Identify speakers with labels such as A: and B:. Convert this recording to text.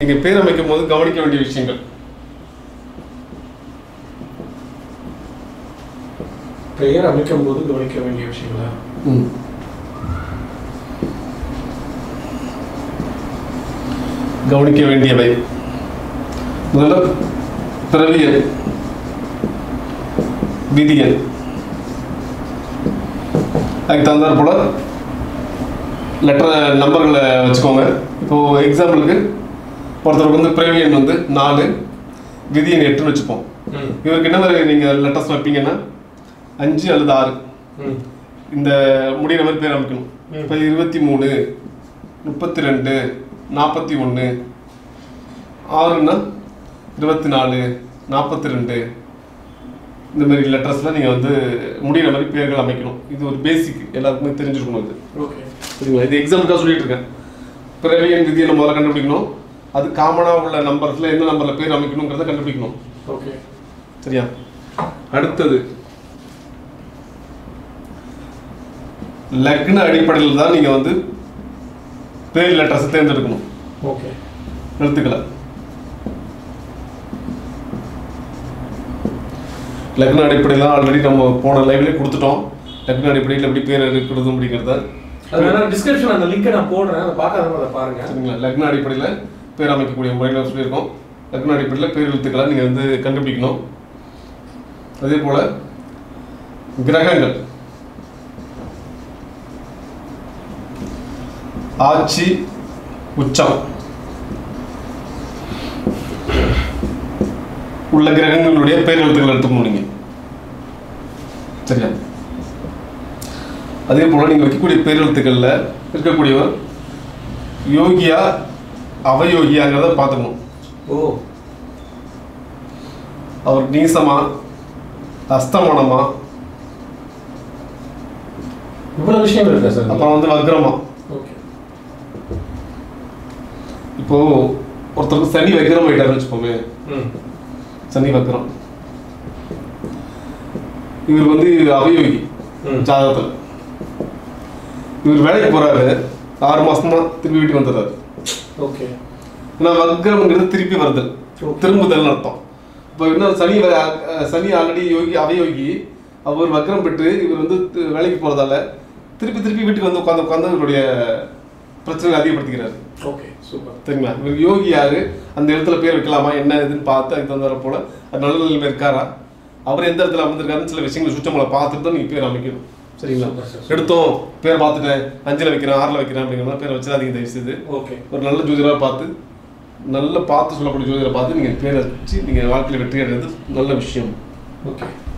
A: நீங்க பேர் அமைக்கும் போது கவனிக்க வேண்டிய விஷயங்கள்
B: பெயர் அமைக்கும் போது கவனிக்க வேண்டிய விஷயங்களா
A: கவனிக்க வேண்டியவை முதல்ல பிறவியல் விதியல் அதுக்கு தகுந்தாற் போல லெட்டர் நம்பர்களை வச்சுக்கோங்க இப்போது எக்ஸாம்பிளுக்கு ஒருத்தருக்கு வந்து பிறவியன் வந்து நாலு விதியன் எட்டுன்னு வச்சுப்போம்
B: ம்
A: இவருக்கு என்ன மாதிரி நீங்கள் லெட்டர்ஸ் வைப்பீங்கன்னா அஞ்சு அல்லது ஆறு
B: ம்
A: இந்த முடிகிற மாதிரி பேர் அமைக்கணும்
B: ம்.
A: இப்போ இருபத்தி மூணு முப்பத்தி ரெண்டு நாற்பத்தி ஒன்று ஆறுன்னா இருபத்தி நாலு நாற்பத்தி ரெண்டு இந்த மாதிரி லெட்டர்ஸ்லாம் நீங்கள் வந்து முடிகிற மாதிரி பேர்கள் அமைக்கணும் இது ஒரு பேசிக் எல்லாருக்குமே தெரிஞ்சிருக்கணும் இது
B: ஓகே
A: சரிங்களா இது எக்ஸாம்பிளுக்காக சொல்லிட்டு இருக்கேன் பிறவியின் விதியை நம்ம முதல்ல கண்டுபிடிக்கணும் அது காமனாக உள்ள நம்பர்ஸில் எந்த நம்பரில் பேர் அமைக்கணுங்கிறத கண்டுபிடிக்கணும்
B: ஓகே
A: சரியா அடுத்தது லக்ன அடிப்படையில் தான் நீங்கள் வந்து பேர் லெட்டர்ஸை தேர்ந்தெடுக்கணும்
B: ஓகே
A: எழுத்துக்களை லக்ன அடிப்படையில் ஆல்ரெடி நம்ம போன லைவ்லேயே கொடுத்துட்டோம் லக்ன அடிப்படையில் எப்படி பேர் எடுக்கிறது அப்படிங்கிறத
B: அது வேணா டிஸ்கிரிப்ஷன் அந்த லிங்கை நான் போடுறேன் அதை பார்க்காதவங்க அதை பாருங்க
A: சரிங்களா லக்ன அடிப்படையில் பேர் அமைக்கக்கூடிய முறையில் சொல்லியிருக்கோம் லக்ன அடிப்படையில் பேர் எழுத்துக்களை நீங்கள் வந்து கண்டுபிடிக்கணும் அதே போல் கிரகங்கள் ஆட்சி உச்சம் உள்ள கிரகங்களுடைய பேர் எழுத்துக்கள் எடுத்துக்கணும் நீங்கள் சரியா அதே போல் நீங்கள் வைக்கக்கூடிய பேர் எழுத்துக்களில் இருக்கக்கூடியவர் யோகியா அவயோகியாங்கிறத பார்த்துக்கணும்
B: ஓ
A: அவர் நீசமா அஸ்தமனமா
B: இவ்வளவு விஷயம் இருக்கா சார்
A: அப்புறம் வந்து வக்ரமா
B: ஓகே
A: இப்போ ஒருத்தருக்கு சனி வக்ரம் ஆயிட்டாருன்னு வச்சுப்போமே
B: ம்
A: சனி வக்ரம் இவர் வந்து அவயோகி
B: ம்.
A: ஜாதகத்தில் இவர் வேலைக்கு போறாரு ஆறு மாசம் தான் திரும்பி வீட்டுக்கு வந்துடுறாரு
B: ஓகே
A: ஏன்னா வக்ரம்ங்கிறது திருப்பி வருதல்
B: Okay.
A: திரும்புதல்னு அர்த்தம் இப்போ என்ன சனி வ- அஹ் சனி ஆல்ரெடி யோகி அவயோகி அவர் வக்ரம் பெற்று இவர் வந்து தி- வேலைக்கு போறதால திருப்பி திருப்பி வீட்டுக்கு வந்து உட்காந்து உட்காந்து இவருடைய பிரச்சனை அதிகப்படுத்திக்கிறாரு
B: ஓகே சூப்பர்
A: சரிங்களா இவர் யோகி யாரு அந்த இடத்துல பேர் வைக்கலாமா என்ன இதுன்னு பார்த்து அதுக்கு தகுந்தாற போல அது நல்ல நிலைமை இருக்காரா அவர் எந்த இடத்துல அமர்ந்திருக்காருன்னு சில விஷயங்களை சுற்றமலை பார்த்துட்டு தான் நீங்கள் பேர் அமைக்கணும் சரிங்களா
B: Super, sir.
A: எடுத்தோம் பேர் பார்த்துட்டேன் அஞ்சில் வைக்கிறேன் ஆறில் வைக்கிறேன் அப்படிங்கிற மாதிரி பேரை வச்சிடாதீங்க தயவு செய்து
B: ஓகே
A: ஒரு நல்ல ஜோதிடராக பார்த்து நல்ல பார்த்து சொல்லக்கூடிய ஜோதிடரை பார்த்து நீங்கள் பேரை வச்சு நீங்கள் வாழ்க்கையில் வெற்றி அடைறது நல்ல விஷயம்
B: ஓகே